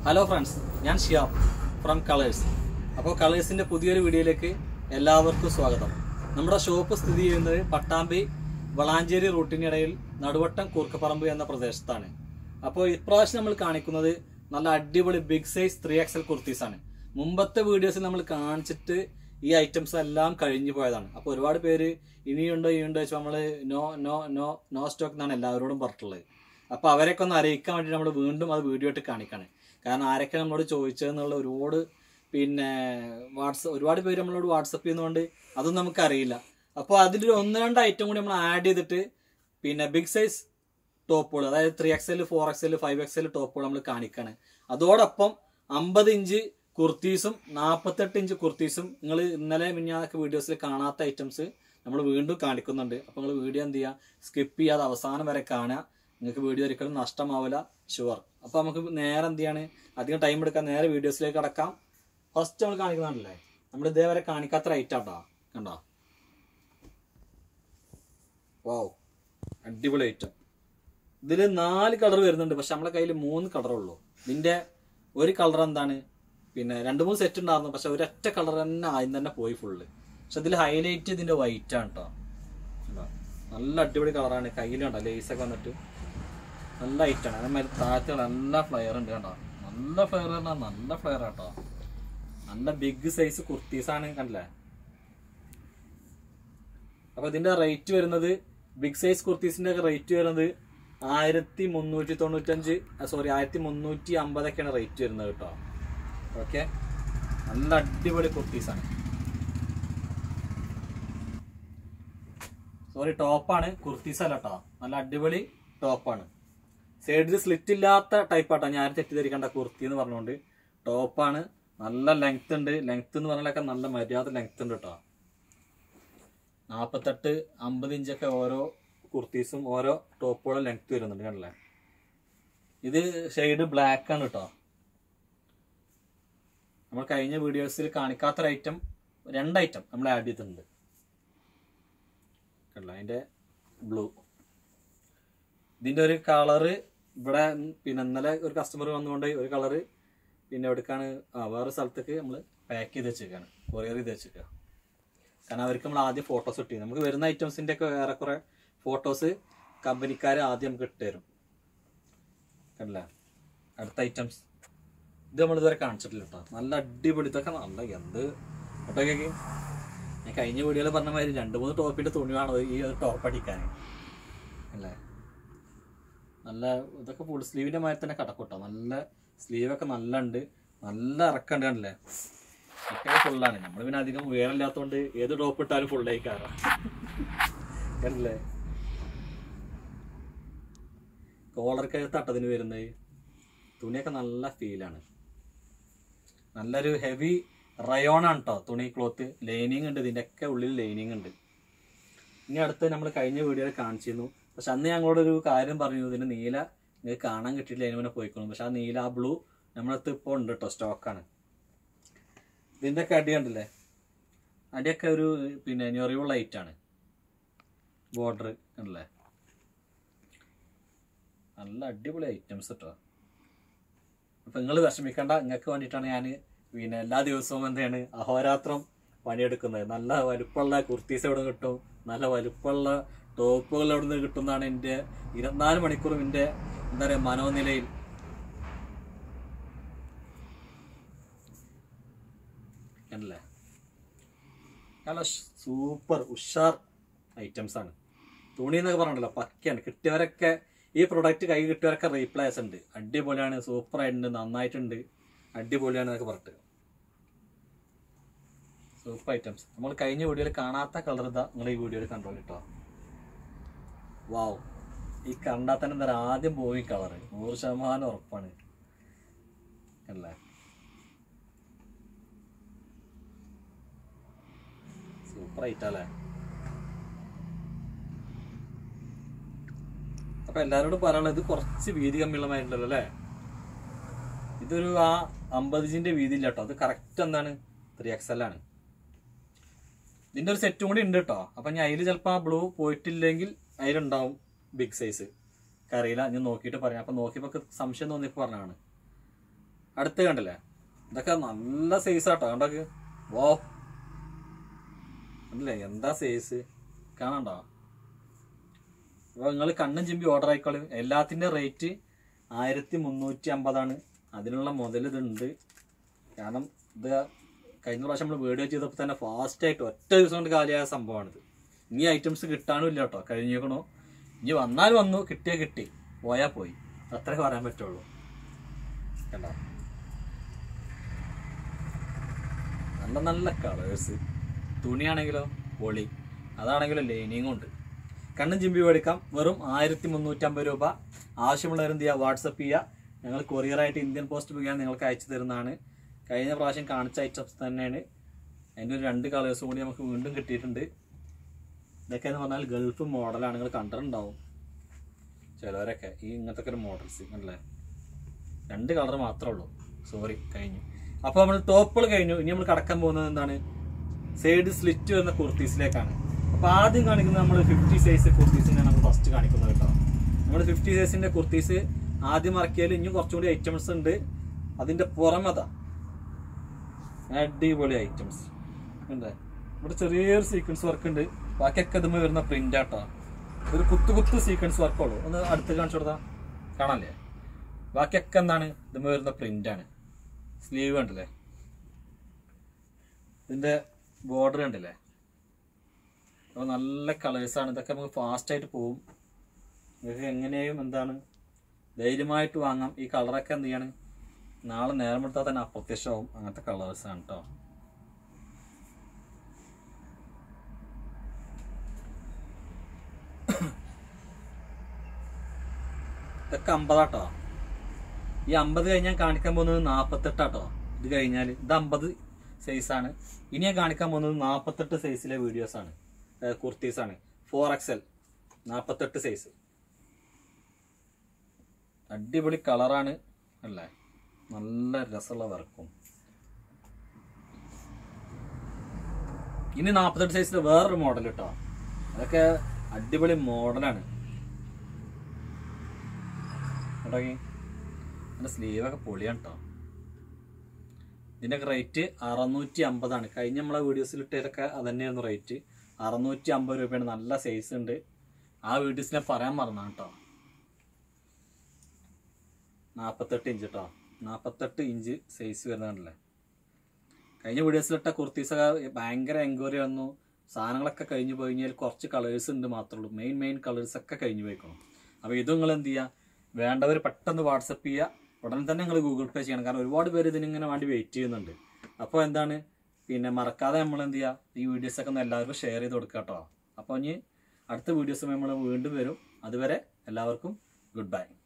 Hello friends ഞാൻ Shiyab from colours അപ്പോൾ കളേഴ്സിന്റെ പുതിയൊരു വീഡിയോയിലേക്ക് എല്ലാവർക്കും സ്വാഗതം നമ്മുടെ ഷോപ്പ് സ്ഥിതി ചെയ്യുന്നത് പട്ടാമ്പി വളാഞ്ചേരി റൂട്ടിനിടയിൽ നടുവട്ടം കൂർക്കപ്പറമ്പ് എന്ന പ്രദേശത്താണ് അപ്പോൾ ഇപ്രാവശ്യം നമ്മൾ കാണിക്കുന്നത് നല്ല അടിപൊളി big size three XL kurtis ആണ് മുമ്പത്തെ വീഡിയോസിൽ നമ്മൾ കാണിച്ചിട്ട് ഈ ഐറ്റംസ് എല്ലാം കഴിഞ്ഞു പോയതാണ് അപ്പോൾ ഒരുപാട് പേര് ഇനിയുണ്ടോ ഇനിയുണ്ടോ വെച്ചാൽ നമ്മൾ no no no no stock എന്നാണ് എല്ലാവരോടും പറഞ്ഞിട്ടുള്ളത് അപ്പോൾ അവരെയൊക്കെ ഒന്ന് അറിയിക്കാൻ വേണ്ടി നമ്മൾ വീണ്ടും അത് വീഡിയോ ഇട്ട് കാണിക്കാണ് കാരണം ആരൊക്കെ നമ്മളോട് ചോദിച്ചതെന്നുള്ള ഒരുപാട് പിന്നെ വാട്സപ്പ് ഒരുപാട് പേര് നമ്മളോട് വാട്സപ്പ് ചെയ്യുന്നതുകൊണ്ട് അതൊന്നും നമുക്കറിയില്ല അപ്പോൾ അതിലൊരു ഒന്ന് രണ്ട് ഐറ്റം കൂടി നമ്മൾ ആഡ് ചെയ്തിട്ട് പിന്നെ ബിഗ് സൈസ് ടോപ്പുകൾ അതായത് three X L four X L five X L ടോപ്പുകൾ നമ്മൾ കാണിക്കാണ് അതോടൊപ്പം അമ്പത് ഇഞ്ച് കുർത്തീസും നാൽപ്പത്തെട്ട് ഇഞ്ച് കുർത്തീസും നിങ്ങൾ ഇന്നലെ മിഞ്ഞാന്നൊക്കെ വീഡിയോസിൽ കാണാത്ത ഐറ്റംസ് നമ്മൾ വീണ്ടും കാണിക്കുന്നുണ്ട് അപ്പോൾ നിങ്ങൾ വീഡിയോ എന്ത് ചെയ്യുക സ്കിപ്പ് ചെയ്യാതെ അവസാനം വരെ കാണുക നിങ്ങൾക്ക് വീഡിയോ ഒരിക്കലും നഷ്ടമാവില്ല ഷുവർ അപ്പോൾ നമുക്ക് നേരെ എന്ത് ചെയ്യാണ് അധികം ടൈം എടുക്കാൻ നേരെ വീഡിയോസിലേക്ക് കടക്കാം ഫസ്റ്റ് നമ്മൾ കാണിക്കുന്നതാണല്ലേ നമ്മൾ ഇതേവരെ കാണിക്കാത്ത റൈറ്റ് ആട്ടോ കണ്ടോ വാവ് അടിപൊളി ഐറ്റം ഇതിൽ നാല് കളർ വരുന്നുണ്ട് പക്ഷെ നമ്മളെ കയ്യിൽ മൂന്ന് കളറേ ഉള്ളൂ ഇതിന്റെ ഒരു കളർ എന്താണ് പിന്നെ രണ്ട് മൂന്ന് സെറ്റ് ഉണ്ടായിരുന്നു പക്ഷെ ഒരൊറ്റ കളർ തന്നെ ആദ്യം തന്നെ പോയി ഫുള്ള് പക്ഷെ ഇതിൽ ഹൈലൈറ്റ് ഇതിന്റെ വൈറ്റ് ആണ് കേട്ടോ കണ്ടോ? നല്ല അടിപൊളി കളറാണ് കയ്യിൽ കണ്ടോ ലേസൊക്കെ വന്നിട്ട് നല്ല ഐറ്റാണ് അതേമാതിരി താഴത്ത് നല്ല ഫ്ലെയർ ഉണ്ട് കണ്ടോ നല്ല ഫ്ലെയർ പറഞ്ഞാൽ നല്ല ഫ്ലെയർ ആട്ടോ നല്ല ബിഗ് സൈസ് കുർത്തീസാണ് കണ്ടില്ലേ അപ്പൊ ഇതിന്റെ റേറ്റ് വരുന്നത് ബിഗ് സൈസ് കുർത്തീസിന്റെ ഒക്കെ റേറ്റ് വരുന്നത് ആയിരത്തി മുന്നൂറ്റി തൊണ്ണൂറ്റഞ്ച് സോറി ആയിരത്തി മുന്നൂറ്റി അമ്പതൊക്കെയാണ് റേറ്റ് വരുന്നത് കേട്ടോ ഓക്കെ നല്ല അടിപൊളി കുർത്തീസാണ് സോറി ടോപ്പാണ് കുർത്തീസ് അല്ല കേട്ടോ നല്ല അടിപൊളി ടോപ്പാണ് സൈഡിൽ സ്ലിറ്റ് ഇല്ലാത്ത ടൈപ്പ് ആട്ടോ ഞാൻ തെറ്റിദ്ധരിക്കേണ്ട കുർത്തി എന്ന് പറഞ്ഞുകൊണ്ട് ടോപ്പാണ് നല്ല ലെങ്ത് ഉണ്ട് ലെങ്ത് എന്ന് പറഞ്ഞാലൊക്കെ നല്ല മര്യാദ ലെങ്ത് ഉണ്ട് കേട്ടോ നാൽപ്പത്തെട്ട് അമ്പത് ഇഞ്ചൊക്കെ ഓരോ കുർത്തീസും ഓരോ ടോപ്പുകളും ലെങ്ത് വരുന്നുണ്ട് കണ്ടില്ലേ ഇത് ഷെയ്ഡ് ബ്ലാക്ക് ആണ് കേട്ടോ നമ്മൾ കഴിഞ്ഞ വീഡിയോസിൽ കാണിക്കാത്തൊരു ഐറ്റം രണ്ട് ഐറ്റം നമ്മൾ ആഡ് ചെയ്തിട്ടുണ്ട് കണ്ടില്ല അതിന്റെ ബ്ലൂ ഇതിന്റെ ഒരു കളറ് ഇവിടെ പിന്നെ ഇന്നലെ ഒരു കസ്റ്റമർ വന്നുകൊണ്ട് ഒരു കളറ് പിന്നെ എവിടേക്കാണ് ആ വേറെ സ്ഥലത്തേക്ക് നമ്മൾ പാക്ക് ചെയ്ത് വെച്ചേക്കാണ് കൊറിയർ ചെയ്ത് വെച്ചേക്കുക കാരണം അവർക്ക് നമ്മൾ ആദ്യം ഫോട്ടോസ് ഇട്ടി നമുക്ക് വരുന്ന ഐറ്റംസിന്റെ ഒക്കെ ഏറെക്കുറെ ഫോട്ടോസ് കമ്പനിക്കാർ ആദ്യം നമുക്ക് ഇട്ടുതരും കണ്ടില്ലേ അടുത്ത ഐറ്റംസ് ഇത് നമ്മൾ ഇതുവരെ കാണിച്ചിട്ടില്ല കേട്ടോ നല്ല അടിപൊളി ഇതൊക്കെ നല്ല എന്ത് കേട്ടോ കേക്ക് ഞാൻ കഴിഞ്ഞ വീഡിയോയിൽ പറഞ്ഞ മാതിരി രണ്ട് മൂന്ന് ടോപ്പിന്റെ തുണി വേണം ഈ ഒരു ടോപ്പ് അടിക്കാൻ അല്ലേ നല്ല ഇതൊക്കെ ഫുൾ സ്ലീവിന്റെ മാതിരി തന്നെ കടക്കൂട്ടോ നല്ല സ്ലീവൊക്കെ നല്ല ഉണ്ട് നല്ല ഇറക്കണ്ട് കണ്ടില്ലേ ഇതൊക്കെ ഫുള്ളാണ് നമ്മൾ പിന്നെ അധികം ഉയരമില്ലാത്തതുകൊണ്ട് ഏത് ടോപ്പ് ഇട്ടാലും ഫുള്ളായി കയറാം കണ്ടില്ലേ കോളർക്ക് തട്ടതിന് വരുന്നത് തുണിയൊക്കെ നല്ല ഫീലാണ് നല്ലൊരു ഹെവി റയോൺ ആണ് കേട്ടോ തുണി ക്ലോത്ത് ലൈനിങ് ഉണ്ട് ഇതിൻ്റെ ഒക്കെ ഉള്ളിൽ ലൈനിങ് ഉണ്ട് ഇനി അടുത്ത് നമ്മൾ കഴിഞ്ഞ വീഡിയോയിൽ കാണിച്ചിരുന്നു പക്ഷെ അന്ന് ഞങ്ങളോട് ഒരു കാര്യം പറഞ്ഞു ഇതിന് നീല നിങ്ങൾക്ക് കാണാൻ കിട്ടിയിട്ടില്ല അതിന് മുന്നേ പോയിക്കോളും പക്ഷെ ആ നീല ആ ബ്ലൂ നമ്മളടുത്ത് ഇപ്പോൾ ഉണ്ട് കേട്ടോ സ്റ്റോക്കാണ് ഇതിൻ്റെ ഒക്കെ അടി കണ്ടില്ലേ അടിയൊക്കെ ഒരു പിന്നെ ഞൊറിവുള്ള ലൈറ്റാണ് ബോർഡർ കണ്ടില്ലേ നല്ല അടിപൊളി ഐറ്റംസ് കേട്ടോ അപ്പൊ നിങ്ങൾ വിഷമിക്കേണ്ട നിങ്ങൾക്ക് വേണ്ടിയിട്ടാണ് ഞാൻ പിന്നെ എല്ലാ ദിവസവും എന്താണ് അഹോരാത്രം പണിയെടുക്കുന്നത് നല്ല വലുപ്പമുള്ള കുർത്തീസ് എവിടെ നിന്ന് കിട്ടും നല്ല വലുപ്പമുള്ള ടോപ്പുകൾ എവിടെ നിന്ന് കിട്ടുന്നതാണ് എൻ്റെ ഇരുപത്തിനാല് മണിക്കൂറും എൻ്റെ എന്താ പറയുക മനോനിലയിൽ അല്ലേ നല്ല സൂപ്പർ ഉഷാർ ഐറ്റംസ് ആണ് തുണി എന്നൊക്കെ പറഞ്ഞല്ലോ പക്കയാണ് കിട്ടിയവരൊക്കെ ഈ പ്രൊഡക്റ്റ് കൈ കിട്ടിയവരൊക്കെ റീപ്ലേസ് ഉണ്ട് അടിപൊളിയാണ് സൂപ്പർ ആയിട്ടുണ്ട് നന്നായിട്ടുണ്ട് അടിപൊളിയാണ് എന്നൊക്കെ പറഞ്ഞിട്ട് സൂപ്പർ ഐറ്റംസ് നമ്മൾ കഴിഞ്ഞ വീഡിയോയിൽ കാണാത്ത കളർ ഇതാ നിങ്ങൾ ഈ വീഡിയോയിൽ കണ്ടോ കേട്ടോ വാവ് ഈ കണ്ടാൽ തന്നെ എന്താ പറയുക, ആദ്യം പോയി കളർ നൂറ് ശതമാനം ഉറപ്പാണ് അല്ലേ സൂപ്പർ ഐറ്റല്ലേ അപ്പൊ എല്ലാരോടും പറയാനുള്ളത് ഇത് കുറച്ച് വീതി കമ്മിയുള്ള മാതിരിണ്ടല്ലോ അല്ലേ ഇതൊരു ആ അമ്പത് ഇഞ്ചിന്റെ വീതി ഇല്ല കേട്ടോ അത് കറക്റ്റ് എന്താണ് ത്രീ എക്സ് എൽ ആണ് ഇതിന്റെ ഒരു സെറ്റും കൂടി ഉണ്ട് കേട്ടോ അപ്പൊ ഞാൻ അതിൽ ചിലപ്പോൾ ആ ബ്ലൂ പോയിട്ടില്ലെങ്കിൽ അതിലുണ്ടാവും ബിഗ് സൈസ് അറിയില്ല ഞാൻ നോക്കിയിട്ട് പറയാം അപ്പൊ നോക്കിയപ്പോ സംശയം തോന്നിയപ്പോ പറഞ്ഞാണ് അടുത്ത് കണ്ടില്ലേ ഇതൊക്കെ നല്ല സൈസ് ആട്ടോ കണ്ടോക്ക് വോ കണ്ടില്ലേ എന്താ സൈസ് കാണണ്ടോ അപ്പോൾ നിങ്ങൾ കണ്ണും ചിമ്പി ഓർഡർ ആയിക്കോളൂ എല്ലാത്തിൻ്റെ റേറ്റ് ആയിരത്തി മുന്നൂറ്റി അമ്പതാണ് അതിനുള്ള മുതൽ ഇതുണ്ട് കാരണം ഇത് കഴിഞ്ഞ പ്രാവശ്യം നമ്മൾ വീഡിയോ ചെയ്തപ്പോൾ തന്നെ ഫാസ്റ്റായിട്ട് ഒറ്റ ദിവസം കൊണ്ട് കാലിയായ സംഭവമാണിത് ഇനി ഐറ്റംസ് കിട്ടാനും ഇല്ല കേട്ടോ കഴിഞ്ഞേക്കണോ ഇനി വന്നാൽ വന്നു കിട്ടിയാൽ കിട്ടി പോയാൽ പോയി അത്രേ പറയാൻ പറ്റുള്ളൂ കണ്ടോ നല്ല നല്ല കളേഴ്സ് തുണിയാണെങ്കിലോ പൊളി അതാണെങ്കിലോ ലൈനിങ്ങും ഉണ്ട് കണ്ണും ചിമ്പി മേടിക്കാം വെറും ആയിരത്തി മുന്നൂറ്റമ്പത് രൂപ ആവശ്യമുള്ളവർ എന്ത് ചെയ്യുക വാട്സപ്പ് ചെയ്യുക ഞങ്ങൾ കൊറിയറായിട്ട് ഇന്ത്യൻ പോസ്റ്റ് മുഖേന നിങ്ങൾക്ക് അയച്ചു തരുന്നതാണ് കഴിഞ്ഞ പ്രാവശ്യം കാണിച്ച ഐറ്റംസ് തന്നെയാണ് അതിൻ്റെ ഒരു രണ്ട് കളേഴ്സും കൂടി നമുക്ക് വീണ്ടും കിട്ടിയിട്ടുണ്ട് ഇതൊക്കെ എന്ന് പറഞ്ഞാൽ ഗൾഫ് മോഡലാണ് നിങ്ങൾ കണ്ടിട്ടുണ്ടാവും ചിലവരൊക്കെ ഈ ഇങ്ങനത്തെ ഒക്കെ ഒരു മോഡൽസ് അല്ലേ രണ്ട് കളർ മാത്രമേ ഉള്ളൂ സോറി കഴിഞ്ഞു അപ്പോൾ നമ്മൾ ടോപ്പുകൾ കഴിഞ്ഞു ഇനി നമ്മൾ കടക്കാൻ പോകുന്നത് എന്താണ് സൈഡ് സ്ലിറ്റ് വരുന്ന കുർത്തീസിലേക്കാണ് അപ്പോൾ ആദ്യം കാണിക്കുന്നത് നമ്മൾ ഫിഫ്റ്റി സൈസ് കുർത്തീസിനെ നമ്മൾ ഫസ്റ്റ് കാണിക്കുന്നത് കേട്ടോ നമ്മൾ ഫിഫ്റ്റി സൈസിന്റെ കുർത്തീസ് ആദ്യം ഇറക്കിയാൽ ഇനി കുറച്ചുകൂടി ഐറ്റംസ് ഉണ്ട് അതിന്റെ പുറമത അടിപൊളി ഐറ്റംസ് ഉണ്ട് ഇവിടെ ചെറിയൊരു സീക്വൻസ് വർക്ക് ഉണ്ട് ബാക്കിയൊക്കെ ഇതുമ്മ വരുന്ന പ്രിന്റ് ആട്ടോ ഒരു കുത്തു കുത്തു സീക്വൻസ് വർക്കുള്ളൂ ഒന്ന് അടുത്ത് കാണിച്ചു കൊടുത്താ കാണാല്ലേ ബാക്കിയൊക്കെ എന്താണ് ഇതുമ്മ വരുന്ന പ്രിന്റ് ആണ് സ്ലീവ് കണ്ടില്ലേ ഇതിന്റെ ബോർഡർ കണ്ടില്ലേ അപ്പോൾ നല്ല കളേഴ്സാണ് ഇതൊക്കെ നമുക്ക് ഫാസ്റ്റ് ആയിട്ട് പോവും ഇതൊക്കെ എങ്ങനെയും എന്താണ് ധൈര്യമായിട്ട് വാങ്ങാം ഈ കളറൊക്കെ എന്ത് ചെയ്യാണ് നാളെ നേരം എടുത്താൽ തന്നെ അപ്രത്യക്ഷമാവും അങ്ങനത്തെ കളേഴ്സാണ് കേട്ടോ ഇതൊക്കെ അമ്പതാട്ടോ ഈ അമ്പത് കഴിഞ്ഞാൽ കാണിക്കാൻ പോകുന്നത് നാൽപ്പത്തെട്ടാട്ടോ ഇത് കഴിഞ്ഞാൽ ഇത് അമ്പത് സൈസാണ് ഇനി ഞാൻ കാണിക്കാൻ പോകുന്നത് നാൽപ്പത്തെട്ട് സൈസിലെ വീഡിയോസ് ആണ് കുർത്തീസ് ആണ് ഫോർ എക്സൽ നാൽപ്പത്തെട്ട് സൈസ് അടിപൊളി കളറാണ് അല്ലേ നല്ല രസമുള്ള വർക്കും ഇനി നാൽപ്പത്തെട്ട് സൈസിൽ വേറൊരു മോഡൽ കേട്ടോ അതൊക്കെ അടിപൊളി മോഡലാണ് തുടങ്ങി എൻ്റെ സ്ലീവൊക്കെ പൊളിയാണ് കേട്ടോ ഇതിൻ്റെയൊക്കെ റേറ്റ് അറുന്നൂറ്റി അമ്പതാണ് കഴിഞ്ഞ നമ്മളെ വീഡിയോസിൽ ഇട്ടതൊക്കെ അത് തന്നെയായിരുന്നു റേറ്റ് അറുന്നൂറ്റി അമ്പത് രൂപയാണ് നല്ല സൈസ് ഉണ്ട് ആ വീഡിയോസിനെ പറയാൻ മറന്നാണ് കേട്ടോ നാൽപ്പത്തെട്ട് ഇഞ്ച് കേട്ടോ നാൽപ്പത്തെട്ട് ഇഞ്ച് സൈസ് വരുന്നതല്ലേ കഴിഞ്ഞ വീഡിയോസിലിട്ട കുർത്തീസൊക്കെ ഭയങ്കര എൻക്വയറി വന്നു സാധനങ്ങളൊക്കെ കഴിഞ്ഞു പോയി കഴിഞ്ഞാൽ കുറച്ച് കളേഴ്സ് ഉണ്ട് മാത്രമേ ഉള്ളൂ മെയിൻ മെയിൻ കളേഴ്സ് ഒക്കെ കഴിഞ്ഞു പോയിക്കണം അപ്പോൾ ഇത് നിങ്ങൾ എന്ത് ചെയ്യുക വേണ്ടവർ പെട്ടെന്ന് വാട്സപ്പ് ചെയ്യുക ഉടനെ തന്നെ നിങ്ങൾ ഗൂഗിൾ പേ ചെയ്യണം കാരണം ഒരുപാട് പേര് ഇതിനിങ്ങനെ വേണ്ടി വെയിറ്റ് ചെയ്യുന്നുണ്ട് അപ്പോൾ എന്താണ് പിന്നെ മറക്കാതെ നമ്മൾ എന്ത് ചെയ്യുക ഈ വീഡിയോസൊക്കെ ഒന്ന് എല്ലാവർക്കും ഷെയർ ചെയ്ത് കൊടുക്കുക കേട്ടോ അപ്പോൾ ഇനി അടുത്ത വീഡിയോസ് നമ്മൾ വീണ്ടും വരും അതുവരെ എല്ലാവർക്കും ഗുഡ് ബൈ